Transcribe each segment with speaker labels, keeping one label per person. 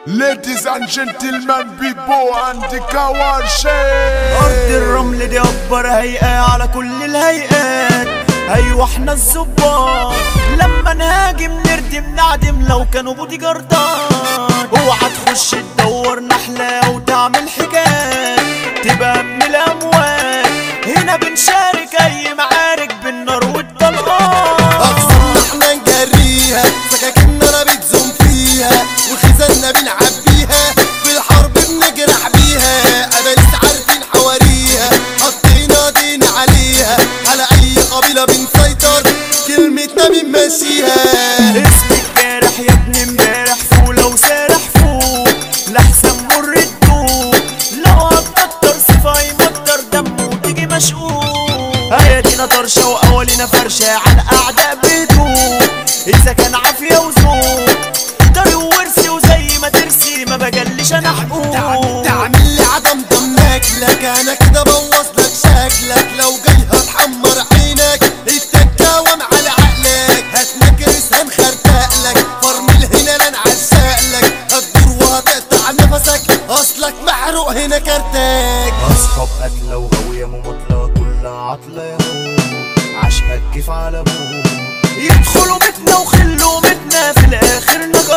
Speaker 1: Ladies and gentlemen, people and the كوارشي
Speaker 2: أرض الرمل دي أكبر هيئة على كل الهيئات أيوة احنا الظباط لما نهاجم نردم نعدم لو كانوا بودي جاردات اوعى تخش تدور نحلة وتعمل حكايات تبقى من الأموات هنا بنشارك أي معارك بالنار والطلقات
Speaker 3: أقسمنا احنا نجريها سكاكيننا انا بتزوم فيها وخزاننا بنلعب بيها في الحرب بنجرح بيها أباليس عارفين حواريها حطينا دين عليها على أي قبيلة بنسيطر كلمتنا بنمشيها
Speaker 2: اسمك جارح يا ابن امبارح فولة وسارح فوق لحسن مر الدوق لو هتكتر صفا يمطر دم وتيجي مشقوق ايادينا طرشة واولينا فرشة على الاعداء بهدوء اذا كان عافية وذوق طريق ورثي وزي ما ترسي ما بجلش انا حقوق
Speaker 3: تعمل لي عدم ضمنك لك انا كده بوظ لك شكلك لو جاي هتحمر عينك التكاوم على عقلك هتنكرس هنخرتق لك فرمل هنا لنعشق لك هتدور وهتقطع نفسك اصلك محروق هنا كارتك
Speaker 2: اصحاب قتلة وغاوية مماطلة كلها عطلة يا هو عشقك كيف على ابوه يدخلوا بيتنا وخلوا بيتنا في الاخر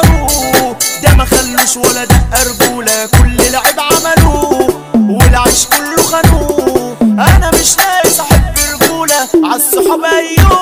Speaker 2: نجروه ده ما خلوش ولا دق رجولة كل لعب عملوه والعيش كله خانوه انا مش ناقص احب رجولة عالصحاب ايوه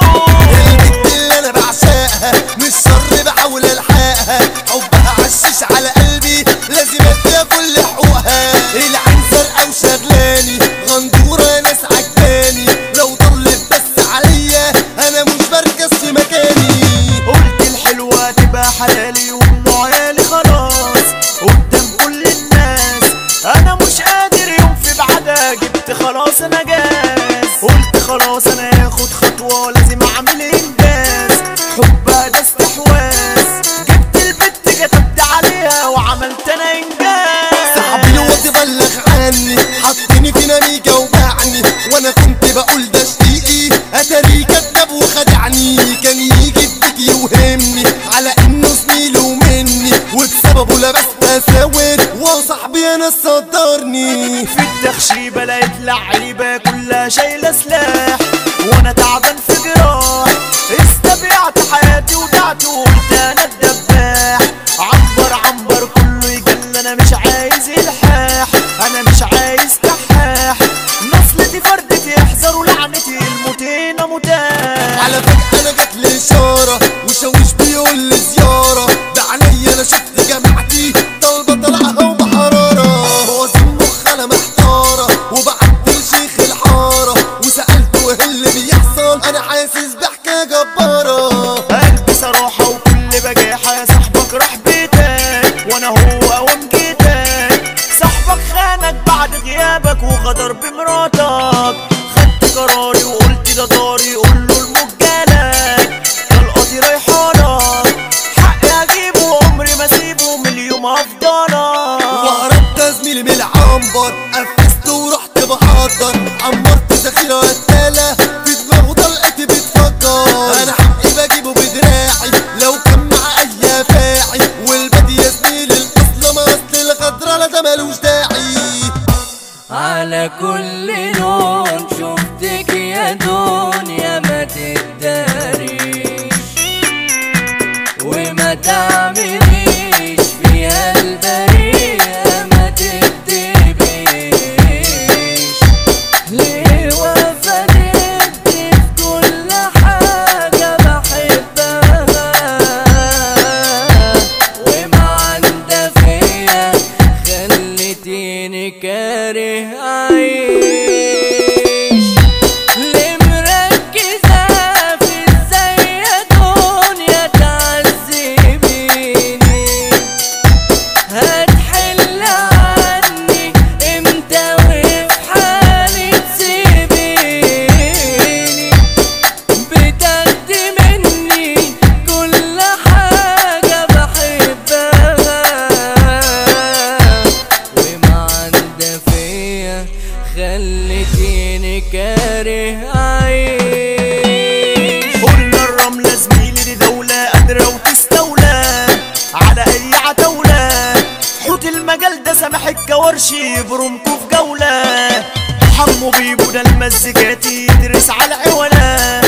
Speaker 3: البت اللي انا بعشقها مش شر بحاول الحقها حبها عشش على قلبي لازم اديها كل حقوقها العين زرقا وشغلاني غندورة ناس عجباني لو ضلت بس عليا انا مش بركز في مكاني
Speaker 2: قلت الحلوة تبقى حلالي وام عيالي خلاص قدام كل الناس انا مش قادر يوم في بعدها جبت خلاص انا جاز قلت خلاص انا هاخد خطوة لازم اعمل انجاز حبها ده استحواذ جبت البت كتبت عليها وعملت انا انجاز
Speaker 3: صاحبي الواد بلغ عني حطني في نميجة وباعني وانا كنت بقول ده شقيقي اتاري كذاب وخدعني كان يجي في بيتي يوهمني على انه زميلي ومني وبسببه لبست اساور وصاحبي انا صدرني
Speaker 2: في التخشيبة لقيت لعيبة كلها شايلة سلاح وانا تعبان في جراح استبيعت حياتي ودعت وقلت انا الدباح عنبر عنبر كله يجل انا مش عايز الحاح انا مش عايز كحاح نصلتي فردتي احذروا لعنتي الموتين متاح
Speaker 3: على فجأة انا جات لي اشارة وشوش بيقول لي زيارة ده عليا انا شفت جماعتي طالبة طلعها وبحرارة موازين مخ انا محتارة وبعت لشيخ الحارة وسألته ايه اللي بيحصل انا حاسس بحكاية جبارة
Speaker 2: قلبي صراحة وكل بجاحة يا صاحبك راح بيتك وانا هو قوام جيتك صاحبك خانك بعد غيابك وغدر بمراتك خدت قراري وقلت ده داري قول له المجالك طلقاتي رايحالك حقي هجيبه وعمري ما اسيبه من اليوم هفضلك
Speaker 3: وهربت يا زميلي من العنبر قفزت ورحت بحضر عمرت ذخيرة قتالة في دماغه طلقتي بتفجر انا حقي بجيبه بدراعي لو كان مع اي فاعي والبدي يا زميلي الاصل ما اصل الغدرة لا ده ملوش داعي
Speaker 4: على كل لون شفتك يا دنيا ما تقدريش وما تعمليش فيها البريئة ما تكدبيش ليه وفدت في كل حاجة بحبها ومع فيا خلتيني كاره أعيش ليه مركزة في
Speaker 2: كورش يبرمكوا في جولة حمو بيبو ده المزيكات يدرس على عوالة